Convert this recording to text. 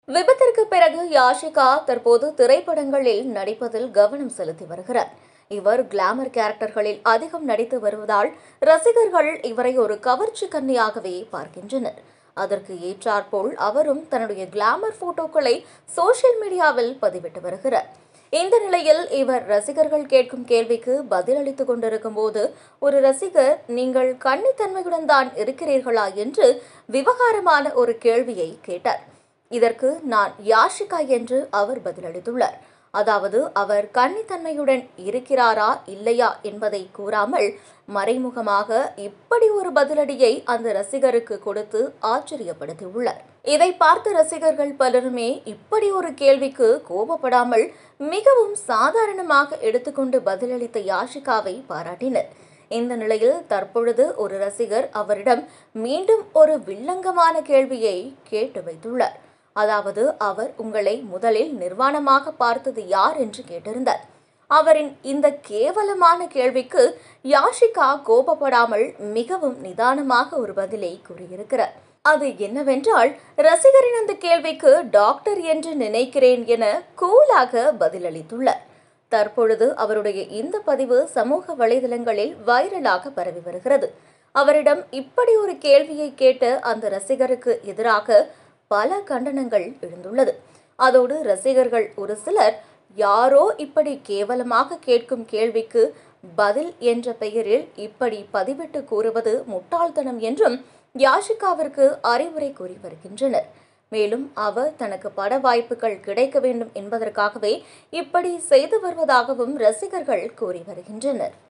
விபத்திற்கு பிறகு யாஷிகா தற்போது திரைப்படங்களில் நடிப்பதில் கவனம் செலுத்தி வருகிறார் இவர் கிளாமர் கேரக்டர்களில் அதிகம் நடித்து வருவதால் ரசிகர்கள் இவரை ஒரு கவர்ச்சி கன்னியாகவே பார்க்கின்றனர் அதற்கு ஏற்றாற்போல் அவரும் தன்னுடைய கிளாமர் போட்டோக்களை சோஷியல் மீடியாவில் பதிவிட்டு வருகிறார் இந்த நிலையில் இவர் ரசிகர்கள் கேட்கும் கேள்விக்கு பதிலளித்துக் கொண்டிருக்கும் போது ஒரு ரசிகர் நீங்கள் கன்னித்தன்மையுடன் தான் இருக்கிறீர்களா என்று விவகாரமான ஒரு கேள்வியை கேட்டார் இதற்கு நான் யாஷிகா என்று அவர் பதிலளித்துள்ளார் அதாவது அவர் கன்னித்தன்மையுடன் இருக்கிறாரா இல்லையா என்பதை கூறாமல் மறைமுகமாக இப்படி ஒரு பதிலடியை அந்த ரசிகருக்கு கொடுத்து ஆச்சரியப்படுத்தியுள்ளார் இதை பார்த்த ரசிகர்கள் பலருமே இப்படி ஒரு கேள்விக்கு கோபப்படாமல் மிகவும் சாதாரணமாக எடுத்துக்கொண்டு பதிலளித்த யாஷிகாவை பாராட்டினர் இந்த நிலையில் தற்பொழுது ஒரு ரசிகர் அவரிடம் மீண்டும் ஒரு வில்லங்கமான கேள்வியை கேட்டு வைத்துள்ளார் அதாவது அவர் உங்களை முதலில் நிர்வாணமாக பார்த்தது யார் என்று கேட்டிருந்தார் அவரின் இந்த கேவலமான கேள்விக்கு யாஷிகா கோபப்படாமல் மிகவும் நிதானமாக ஒரு பதிலை கூறியிருக்கிறார் அது என்னவென்றால் ரசிகரின் அந்த கேள்விக்கு டாக்டர் என்று நினைக்கிறேன் என கூலாக பதிலளித்துள்ளார் தற்பொழுது அவருடைய இந்த பதிவு சமூக வலைதளங்களில் வைரலாக பரவி வருகிறது அவரிடம் இப்படி ஒரு கேள்வியை கேட்ட அந்த ரசிகருக்கு எதிராக பல கண்டனங்கள் எழுந்துள்ளது அதோடு ரசிகர்கள் ஒரு சிலர் யாரோ இப்படி கேவலமாக கேட்கும் கேள்விக்கு பதில் என்ற பெயரில் இப்படி பதிவிட்டு கூறுவது முட்டாள்தனம் என்றும் யாஷிகாவிற்கு அறிவுரை கூறி வருகின்றனர் மேலும் அவர் தனக்கு பட வாய்ப்புகள் கிடைக்க வேண்டும் என்பதற்காகவே இப்படி செய்து வருவதாகவும் ரசிகர்கள் கூறி வருகின்றனர்